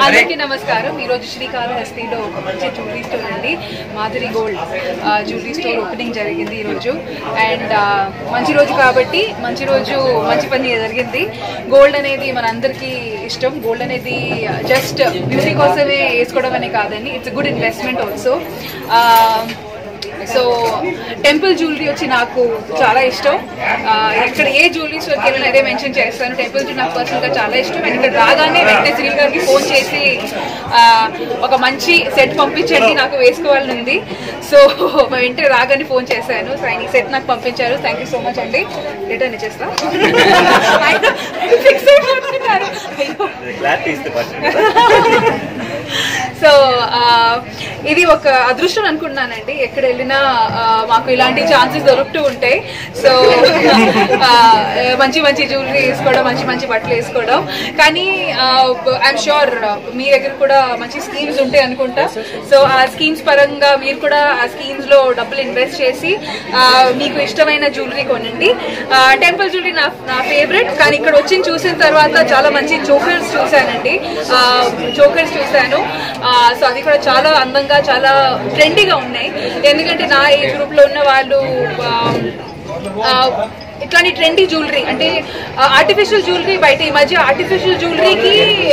అందరికీ నమస్కారం ఈ రోజు శ్రీకాళహస్తిలో ఒక మంచి జ్యువెలరీ స్టోర్ అండి మాధురి గోల్డ్ ఆ, జ్యువెలరీ స్టోర్ ఓపెనింగ్ జరిగింది ఈ రోజు అండ్ ఆ, మంచి రోజు కాబట్టి మంచి రోజు మంచి పని జరిగింది గోల్డ్ అనేది మన అందరికీ ఇష్టం గోల్డ్ అనేది జస్ట్ బ్యూటీ కోసమే వేసుకోవడం అనే కాదండి it's good investment also so temple jewellery వచ్చి నాకు చాలా ఇష్టం ఆ, ఎక్కడ ఏ జ్యువెలరీ స్టోర్కి వెళ్ళినా అదే మెన్షన్ చేస్తాను టెంపుల్ జ్యువెలరీ నాకు పర్సనల్గా చాలా ఇష్టం అండ్ ఇక్కడ రాగానే వెంటనే శ్రీ గారికి ఫోన్ చేసి ఆ, ఒక మంచి సెట్ పంపించండి నాకు వేసుకోవాలని ఉంది సో వెంటనే రాగానే ఫోన్ చేశాను సో ఆయన ఈ సెట్ నాకు పంపించారు థ్యాంక్ యూ సో మచ్ అండి రిటర్న్ ఇచ్చేస్తా ఆయన ఫిక్స్ అయిపోతున్నారు అయ్యో క్లారిటీ ఇస్తే ఫస్ట్ సో ఆ, ఇది ఒక అదృష్టం అనుకుంటున్నానండి ఎక్కడ వెళ్ళినా ఆ, మాకు ఇలాంటి ఛాన్సెస్ దొరుకుతూ ఉంటాయి సో ఆ, మంచి మంచి జ్యువెలరీ వేసుకోవడం మంచి మంచి బట్టలు వేసుకోవడం కానీ ఐఎమ్ షూర్ మీ దగ్గర కూడా మంచి స్కీమ్స్ ఉంటాయి అనుకుంటా సో ఆ స్కీమ్స్ పరంగా మీరు కూడా ఆ స్కీమ్స్ లో డబ్బులు ఇన్వెస్ట్ చేసి ఆ, మీకు ఇష్టమైన జ్యువెలరీ కొనండి టెంపుల్ జ్యువెలరీ నా నా ఫేవరెట్ కానీ ఇక్కడ వచ్చి చూసిన తర్వాత చాలా మంచి చోకర్స్ చూశానండి చోకర్స్ చూశాను సో అది కూడా చాలా అందంగా చాలా ట్రెండీగా ఉన్నాయి ఎందుకంటే నా ఏజ్ గ్రూప్ లో ఉన్న వాళ్ళు ఆ, ఆ, ఇట్లాంటి ట్రెండీ జ్యువెలరీ అంటే ఆర్టిఫిషియల్ జ్యువెలరీ బయట ఈ మధ్య ఆర్టిఫిషియల్ జ్యువెలరీకి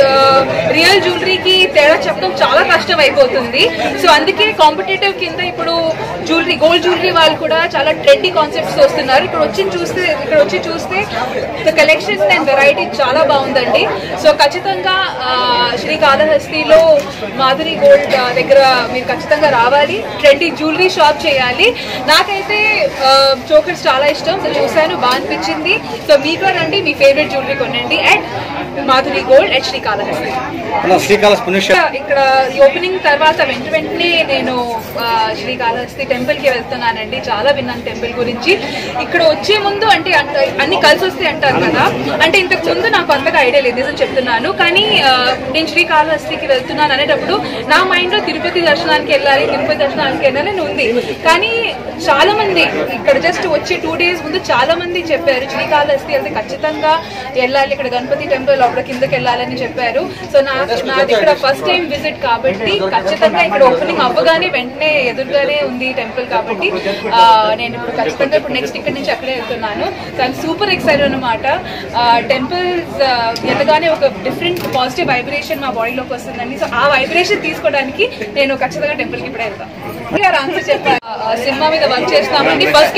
రియల్ జ్యువెలరీకి తేడా చెప్పడం చాలా కష్టం అయిపోతుంది సో అందుకే కాంపిటేటివ్ కింద ఇప్పుడు జ్యువెలరీ గోల్డ్ జ్యువెలరీ వాళ్ళు కూడా చాలా ట్రెండీ కాన్సెప్ట్స్ వస్తున్నారు ఇక్కడ వచ్చి చూస్తే ఇక్కడ వచ్చి చూస్తే ద కలెక్షన్ అండ్ వెరైటీ చాలా బాగుందండి సో ఖచ్చితంగా ఆ, శ్రీకాళహస్తిలో మాధురి గోల్డ్ ఆ, దగ్గర మీరు ఖచ్చితంగా రావాలి ట్రెండీ జ్యువెలరీ షాప్ చేయాలి నాకైతే చోకర్స్ చాలా ఇష్టం సో చూశాను బాగా అనిపించింది సో మీకు కూడా రండి మీ ఫేవరెట్ జ్యువెలరీ కొనండి and Madhuri gold at Srikalahasti అన్న శ్రీకాళహస్తి పుణ్యక్షేత్రం ఇక్కడ ఈ ఓపెనింగ్ తర్వాత వెంట వెంటనే నేను ఆ, శ్రీకాళహస్తి టెంపుల్ కి వెళ్తున్నానండి చాలా విన్నాను టెంపుల్ గురించి ఇక్కడ వచ్చే ముందు అంటే అంత- అన్ని కలిసి వస్తాయి అంటారు కదా అంటే ఇంతకు ముందు నాకు అంతగా ఐడియా లేదు నిజం చెప్తున్నాను కానీ ఆ, నేను శ్రీకాళహస్తికి వెళ్తున్నాను అనేటప్పుడు నా మైండ్ లో తిరుపతి దర్శనానికి వెళ్ళాలి తిరుపతి దర్శనానికి వెళ్ళాలని ఉంది కానీ చాలా మంది ఇక్కడ జస్ట్ వచ్చి టూ డేస్ ముందు చాలా మంది చెప్పారు శ్రీకాళహస్తి వెళ్తే ఖచ్చితంగా వెళ్ళాలి ఇక్కడ గణపతి టెంపుల్ లోపల కిందకి వెళ్ళాలని చెప్పారు సో నా నాది ఇక్కడ ఫస్ట్ టైం విజిట్ కాబట్టి ఖచ్చితంగా ఇక్కడ ఓపెనింగ్ అవ్వగానే వెంటనే ఎదురుగానే ఉంది టెంపుల్ కాబట్టి ఆ, నేను ఇప్పుడు ఖచ్చితంగా ఇప్పుడు నెక్స్ట్ ఇక్కడ నుంచి అక్కడే వెళ్తున్నాను సో ఐమ్ సూపర్ ఎక్సైటెడ్ అనమాట టెంపుల్స్ వెళ్ళగానే ఒక డిఫరెంట్ పాజిటివ్ వైబ్రేషన్ మా బాడీలోకి వస్తుందండి సో ఆ వైబ్రేషన్ తీసుకోవడానికి నేను ఖచ్చితంగా టెంపుల్ కి ఇప్పుడే వెళ్తాను గారు ఆన్సర్ చెప్పారు ఆ, సినిమా మీద వర్క్ చేస్తామండి ఫస్ట్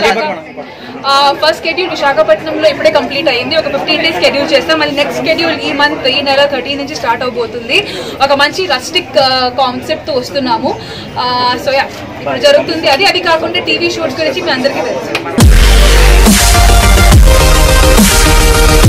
ఫస్ట్ షెడ్యూల్ విశాఖపట్నంలో ఇప్పుడే కంప్లీట్ అయింది ఒక ఫిఫ్టీన్ డేస్ షెడ్యూల్ చేస్తాం మళ్ళీ నెక్స్ట్ షెడ్యూల్ ఈ మంత్ ఈ నెల థర్టీ నుంచి స్టార్ట్ అవబోతుంది ఒక మంచి రస్టిక్ కాన్సెప్ట్ తో వస్తున్నాము సో యా ఇప్పుడు జరుగుతుంది అది అది కాకుండా టీవీ షోస్ గురించి మీ అందరికీ తెలుసు